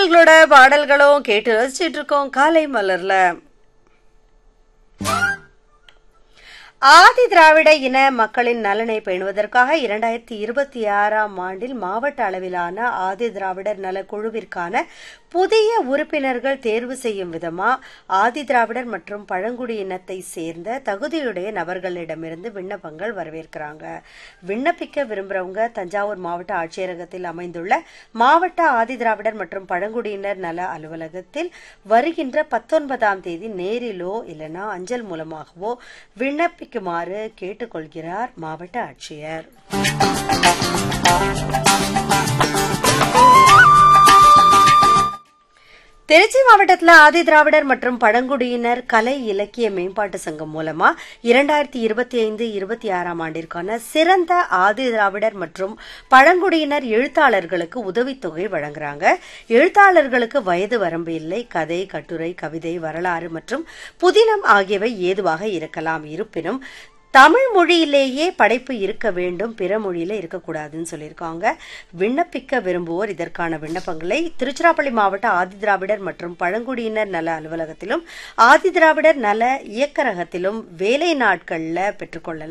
நேயர்களோட பாடல்களும் கேட்டு ரசிச்சிட்டு இருக்கோம் காலை மலர்ல ஆதி திராவிட இன மக்களின் நலனை பேணுவதற்காக இரண்டாயிரத்தி இருபத்தி ஆறாம் ஆண்டில் மாவட்ட அளவிலான ஆதி திராவிடர் நல குழுவிற்கான புதிய உறுப்பினர்கள் தேர்வு செய்யும் விதமா ஆதி திராவிடர் மற்றும் பழங்குடியினத்தை சேர்ந்த தகுதியுடைய நபர்களிடமிருந்து விண்ணப்பங்கள் வரவேற்கிறாங்க விண்ணப்பிக்க விரும்புறவங்க தஞ்சாவூர் மாவட்ட ஆட்சியரகத்தில் அமைந்துள்ள மாவட்ட ஆதி திராவிடர் மற்றும் பழங்குடியினர் நல அலுவலகத்தில் வருகின்ற பத்தொன்பதாம் தேதி நேரிலோ இல்லைன்னா அஞ்சல் மூலமாகவோ விண்ணப்பிக்குமாறு கேட்டுக்கொள்கிறார் மாவட்ட ஆட்சியர் திருச்சி மாவட்டத்தில் ஆதி திராவிடர் மற்றும் பழங்குடியினர் கலை இலக்கிய மேம்பாட்டு சங்கம் மூலமா இரண்டாயிரத்தி இருபத்தி ஐந்து இருபத்தி ஆறாம் ஆண்டிற்கான சிறந்த ஆதி திராவிடர் மற்றும் பழங்குடியினர் எழுத்தாளர்களுக்கு உதவித்தொகை வழங்குறாங்க எழுத்தாளர்களுக்கு வயது வரம்பு இல்லை கதை கட்டுரை கவிதை வரலாறு மற்றும் புதினம் ஆகியவை ஏதுவாக இருக்கலாம் இருப்பினும் தமிழ் மொழியிலேயே படைப்பு இருக்க வேண்டும் பிற மொழியில இருக்கக்கூடாதுன்னு சொல்லியிருக்காங்க விண்ணப்பிக்க விரும்புவோர் இதற்கான விண்ணப்பங்களை திருச்சிராப்பள்ளி மாவட்ட ஆதிதிராவிடர் மற்றும் பழங்குடியினர் நல அலுவலகத்திலும் ஆதிதிராவிடர் நல இயக்கரகத்திலும் வேலை நாட்கள்ல பெற்றுக்கொள்ளலாம்